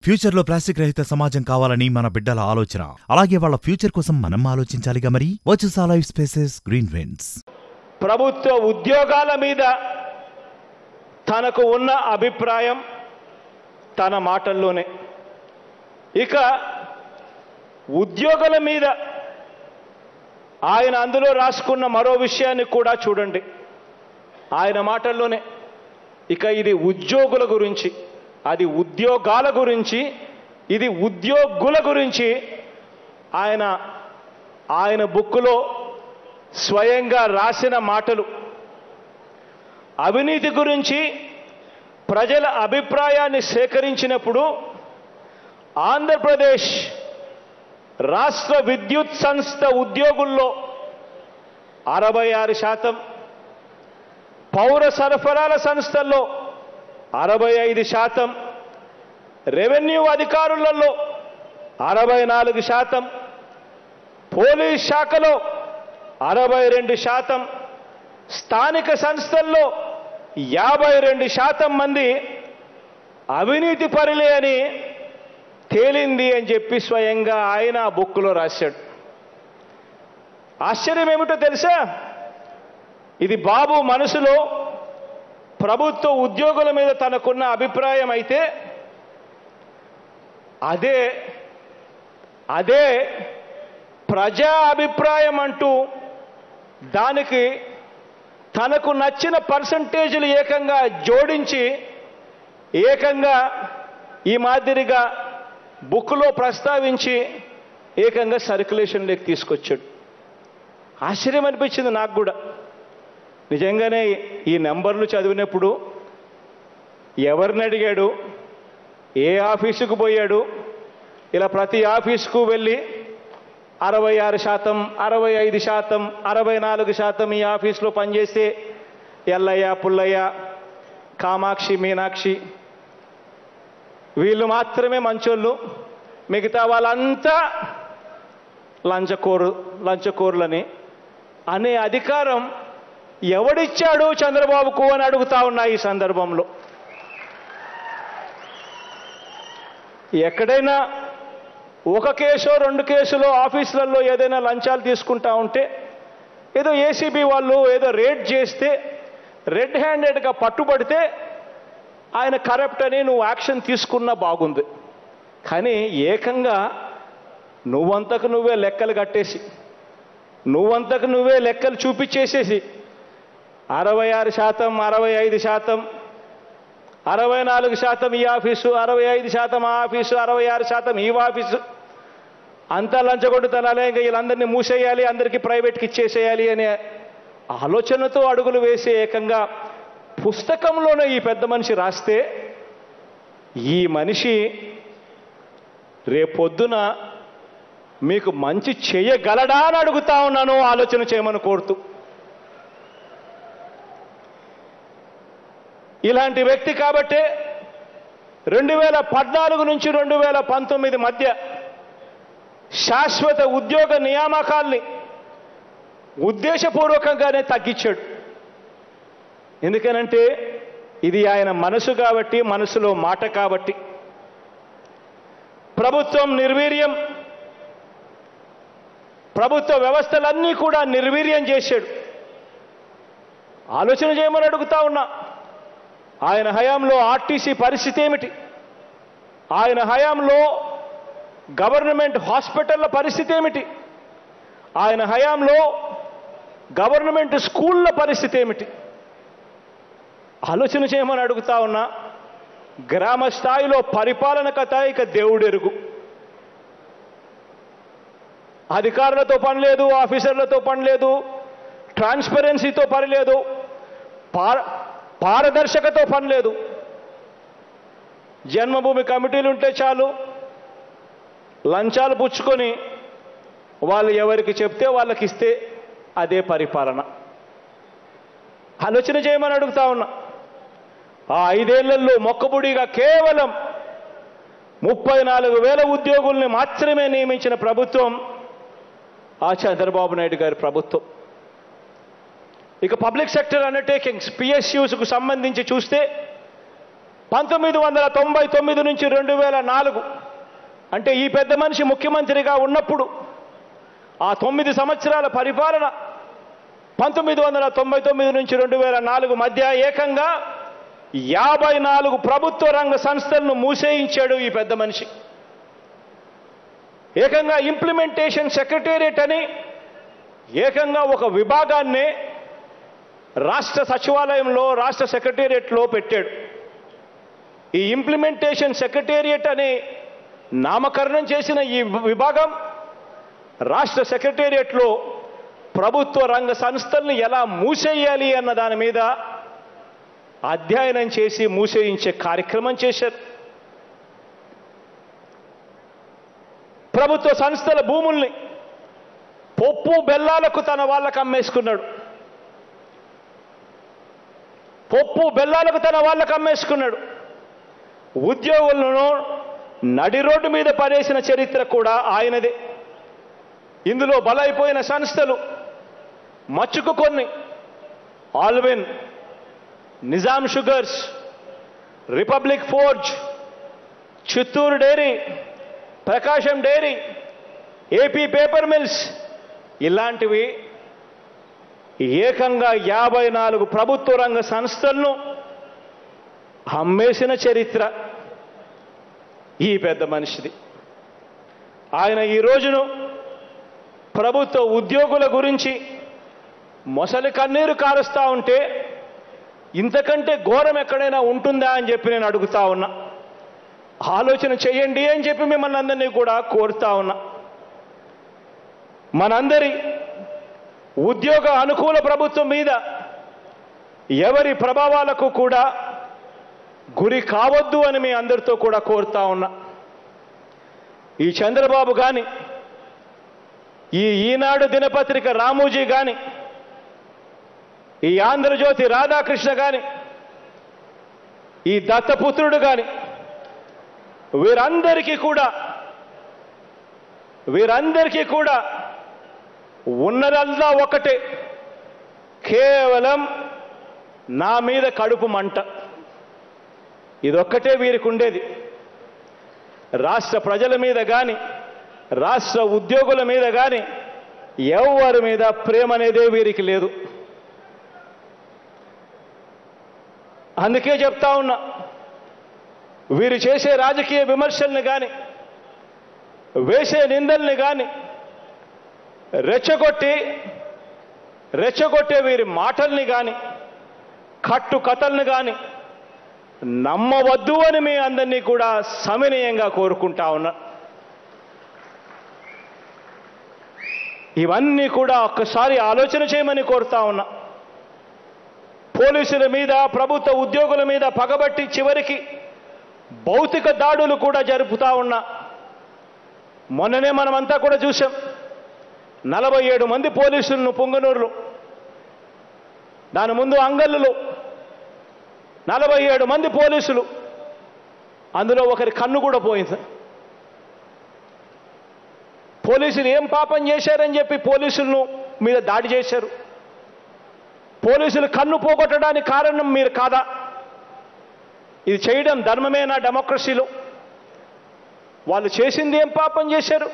ఫ్యూచర్లో ప్లాస్టిక్ రహిత సమాజం కావాలని మన బిడ్డల ఆలోచన అలాగే వాళ్ళ ఫ్యూచర్ కోసం మనం ఆలోచించాలిగా మరి వచ్చేసా లైఫ్ స్పేసెస్ గ్రీన్ విండ్స్ ప్రభుత్వ ఉద్యోగాల మీద తనకు ఉన్న అభిప్రాయం తన మాటల్లోనే ఇక ఉద్యోగుల మీద ఆయన అందులో రాసుకున్న మరో విషయాన్ని కూడా చూడండి ఆయన మాటల్లోనే ఇక ఇది ఉద్యోగుల గురించి అది ఉద్యోగాల గురించి ఇది ఉద్యోగుల గురించి ఆయన ఆయన బుక్కులో స్వయంగా రాసిన మాటలు అవినీతి గురించి ప్రజల అభిప్రాయాన్ని సేకరించినప్పుడు ఆంధ్రప్రదేశ్ రాష్ట్ర విద్యుత్ సంస్థ ఉద్యోగుల్లో అరవై ఆరు శాతం పౌర సరఫరాల సంస్థల్లో అరవై ఐదు శాతం రెవెన్యూ అధికారులలో అరవై నాలుగు శాతం పోలీస్ శాఖలో అరవై రెండు శాతం స్థానిక సంస్థల్లో యాభై రెండు శాతం మంది అవినీతి పరులే అని తేలింది అని చెప్పి స్వయంగా ఆయన ఆ బుక్లో రాశాడు ఆశ్చర్యం ఏమిటో తెలుసా ఇది బాబు మనసులో ప్రభుత్వ ఉద్యోగుల మీద తనకున్న అభిప్రాయం అయితే అదే అదే ప్రజా అభిప్రాయం అంటూ దానికి తనకు నచ్చిన పర్సంటేజీలు ఏకంగా జోడించి ఏకంగా ఈ మాదిరిగా బుక్లో ప్రస్తావించి ఏకంగా సర్క్యులేషన్లోకి తీసుకొచ్చాడు ఆశ్చర్యం అనిపించింది నాకు కూడా నిజంగానే ఈ నెంబర్లు చదివినప్పుడు ఎవరిని అడిగాడు ఏ ఆఫీసుకు పోయాడు ఇలా ప్రతి ఆఫీసుకు వెళ్ళి అరవై ఆరు శాతం అరవై ఐదు శాతం అరవై నాలుగు శాతం ఈ ఆఫీస్లో పనిచేస్తే ఎల్లయ్య పుల్లయ్య కామాక్షి మీనాక్షి వీళ్ళు మాత్రమే మంచోళ్ళు మిగతా వాళ్ళంతా లంచకోరు లంచకోరులని అనే అధికారం ఎవడిచ్చాడు చంద్రబాబుకు అని అడుగుతా ఉన్నా ఈ సందర్భంలో ఎక్కడైనా ఒక కేసో రెండు కేసులో ఆఫీసులలో ఏదైనా లంచాలు తీసుకుంటా ఉంటే ఏదో ఏసీబీ వాళ్ళు ఏదో రేడ్ చేస్తే రెడ్ హ్యాండెడ్గా పట్టుబడితే ఆయన కరప్ట్ అని నువ్వు యాక్షన్ తీసుకున్నా బాగుంది కానీ ఏకంగా నువ్వంతకు నువ్వే లెక్కలు కట్టేసి నువ్వంతకు నువ్వే లెక్కలు చూపించేసేసి అరవై ఆరు శాతం అరవై ఐదు శాతం అరవై నాలుగు శాతం ఈ ఆఫీసు అరవై ఐదు శాతం ఆ ఆఫీసు అరవై ఆరు శాతం ఈ ఆఫీసు అంతా లంచగొట్టుతనాలే ఇంకా వీళ్ళందరినీ మూసేయాలి అందరికీ ప్రైవేట్కి ఇచ్చేసేయాలి అనే ఆలోచనతో అడుగులు వేసే ఏకంగా పుస్తకంలోనే ఈ పెద్ద మనిషి రాస్తే ఈ మనిషి రేపొద్దున మీకు మంచి చేయగలడా అని అడుగుతా ఉన్నాను ఆలోచన చేయమని కోరుతూ ఇలాంటి వ్యక్తి కాబట్టే రెండు వేల పద్నాలుగు నుంచి రెండు వేల పంతొమ్మిది మధ్య శాశ్వత ఉద్యోగ నియామకాల్ని ఉద్దేశపూర్వకంగానే తగ్గించాడు ఎందుకనంటే ఇది ఆయన మనసు కాబట్టి మనసులో మాట కాబట్టి ప్రభుత్వం నిర్వీర్యం ప్రభుత్వ వ్యవస్థలన్నీ కూడా నిర్వీర్యం చేశాడు ఆలోచన చేయమని అడుగుతా ఉన్నా ఆయన హయాంలో ఆర్టీసీ పరిస్థితి ఏమిటి ఆయన హయాంలో గవర్నమెంట్ హాస్పిటళ్ల పరిస్థితి ఏమిటి ఆయన హయాంలో గవర్నమెంట్ స్కూళ్ళ పరిస్థితి ఏమిటి ఆలోచన చేయమని అడుగుతా ఉన్నా గ్రామ స్థాయిలో పరిపాలన కథ ఇక దేవుడెరుగు అధికారులతో పని లేదు ఆఫీసర్లతో పని లేదు ట్రాన్స్పరెన్సీతో పని లేదు పార పారదర్శకతో పని లేదు జన్మభూమి కమిటీలు ఉంటే చాలు లంచాలు పుచ్చుకొని వాళ్ళు ఎవరికి చెప్తే వాళ్ళకి ఇస్తే అదే పరిపాలన ఆలోచన చేయమని అడుగుతా ఉన్నా ఆ ఐదేళ్లలో మొక్కబుడిగా కేవలం ముప్పై నాలుగు వేల ఉద్యోగుల్ని మాత్రమే నియమించిన ప్రభుత్వం ఆ చంద్రబాబు నాయుడు గారి ప్రభుత్వం ఇక పబ్లిక్ సెక్టర్ అండర్టేకింగ్స్ పిఎస్యూస్కు సంబంధించి చూస్తే పంతొమ్మిది వందల తొంభై తొమ్మిది నుంచి రెండు వేల నాలుగు అంటే ఈ పెద్ద మనిషి ముఖ్యమంత్రిగా ఉన్నప్పుడు ఆ తొమ్మిది సంవత్సరాల పరిపాలన పంతొమ్మిది వందల తొంభై తొమ్మిది నుంచి రెండు వేల నాలుగు మధ్య ఏకంగా యాభై నాలుగు ప్రభుత్వ రంగ సంస్థలను మూసేయించాడు ఈ పెద్ద మనిషి ఏకంగా ఇంప్లిమెంటేషన్ సెక్రటేరియట్ అని ఏకంగా ఒక విభాగాన్నే రాష్ట్ర సచివాలయంలో రాష్ట్ర సెక్రటేరియట్లో పెట్టాడు ఈ ఇంప్లిమెంటేషన్ సెక్రటేరియట్ అనే నామకరణం చేసిన ఈ విభాగం రాష్ట్ర సెక్రటేరియట్లో ప్రభుత్వ రంగ సంస్థల్ని ఎలా మూసేయాలి అన్న దాని మీద అధ్యయనం చేసి మూసేయించే కార్యక్రమం చేశారు ప్రభుత్వ సంస్థల భూముల్ని పప్పు బెల్లాలకు తన వాళ్ళకు అమ్మేసుకున్నాడు పప్పు బెల్లాలకు తన వాళ్ళకు అమ్మేసుకున్నాడు ఉద్యోగులను నడి రోడ్డు మీద పడేసిన చరిత్ర కూడా ఆయనదే ఇందులో బలైపోయిన సంస్థలు మచ్చుకు కొన్ని Allwyn Nizam sugars Republic Forge Chittoor dairy Prakasam dairy AP paper mills ఇలాంటివి ఏకంగా యాభై నాలుగు ప్రభుత్వ రంగ సంస్థలను అమ్మేసిన చరిత్ర ఈ పెద్ద మనిషిది ఆయన ఈ రోజును ప్రభుత్వ ఉద్యోగుల గురించి మొసలి కన్నీరు కారుస్తా ఉంటే ఇంతకంటే ఘోరం ఎక్కడైనా ఉంటుందా అని చెప్పి నేను అడుగుతా ఉన్నా ఆలోచన చేయండి అని చెప్పి మిమ్మల్ని అందరినీ కూడా కోరుతా ఉన్నా మనందరి ఉద్యోగ అనుకూల ప్రభుత్వం మీద ఎవరి ప్రభావాలకు కూడా గురి కావద్దు అని మీ అందరితో కూడా కోరుతా ఉన్నా ఈ చంద్రబాబు కానీ ఈ ఈనాడు దినపత్రిక రామోజీ కానీ ఈ ఆంధ్రజ్యోతి రాధాకృష్ణ కానీ ఈ దత్తపుత్రుడు కానీ వీరందరికీ కూడా వీరందరికీ కూడా ఉన్నదల్లా ఒకటే కేవలం నా మీద కడుపు మంట ఇదొక్కటే వీరికి ఉండేది రాష్ట్ర ప్రజల మీద కానీ రాష్ట్ర ఉద్యోగుల మీద కానీ ఎవరి మీద ప్రేమ అనేదే వీరికి లేదు అందుకే చెప్తా ఉన్నా వీరు చేసే రాజకీయ విమర్శల్ని కానీ వేసే నిందల్ని కానీ రెచ్చగొట్టి రెచ్చగొట్టే వీరి మాటల్ని కానీ కట్టు కథల్ని కానీ నమ్మవద్దు అని మీ అందరినీ కూడా సవినయంగా కోరుకుంటా ఉన్నా ఇవన్నీ కూడా ఒక్కసారి ఆలోచన చేయమని కోరుతా ఉన్నా పోలీసుల మీద ప్రభుత్వ ఉద్యోగుల మీద పగబట్టి చివరికి భౌతిక దాడులు కూడా జరుపుతా ఉన్నా మొన్ననే మనమంతా కూడా చూసాం నలభై ఏడు మంది పోలీసులను పొంగనూరులో దాని ముందు అంగళ్ళులో నలభై ఏడు మంది పోలీసులు అందులో ఒకరి కన్ను కూడా పోయింది పోలీసులు ఏం పాపం చేశారని చెప్పి పోలీసులను మీద దాడి చేశారు పోలీసులు కన్ను పోగొట్టడానికి కారణం మీరు కాదా ఇది చేయడం ధర్మమేనా డెమోక్రసీలో వాళ్ళు చేసింది ఏం పాపం చేశారు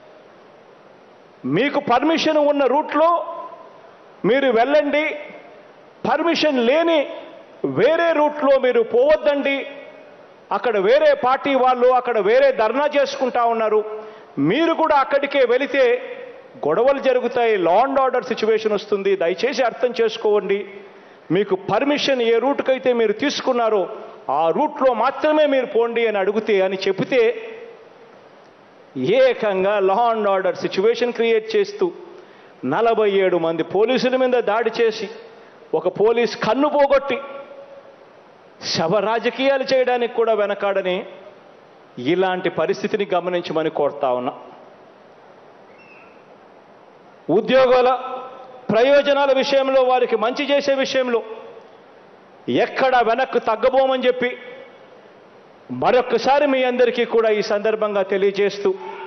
మీకు పర్మిషన్ ఉన్న రూట్లో మీరు వెళ్ళండి పర్మిషన్ లేని వేరే రూట్లో మీరు పోవద్దండి అక్కడ వేరే పార్టీ వాళ్ళు అక్కడ వేరే ధర్నా చేసుకుంటా ఉన్నారు మీరు కూడా అక్కడికే వెళితే గొడవలు జరుగుతాయి లా అండ్ ఆర్డర్ సిచ్యువేషన్ వస్తుంది దయచేసి అర్థం చేసుకోండి మీకు పర్మిషన్ ఏ రూట్కైతే మీరు తీసుకున్నారో ఆ రూట్లో మాత్రమే మీరు పోండి అని అడిగితే అని చెబితే ఏకంగా law and order situation create చేస్తూ నలభై ఏడు మంది పోలీసుల మీద దాడి చేసి ఒక పోలీస్ కన్ను పోగొట్టి శవ రాజకీయాలు చేయడానికి కూడా వెనకాడని ఇలాంటి పరిస్థితిని గమనించమని కోరుతా ఉన్నా ఉద్యోగాల ప్రయోజనాల విషయంలో వారికి మంచి చేసే విషయంలో ఎక్కడ వెనక్కు తగ్గబోమని చెప్పి మరొక్కసారి మీ అందరికీ కూడా ఈ సందర్భంగా తెలియజేస్తూ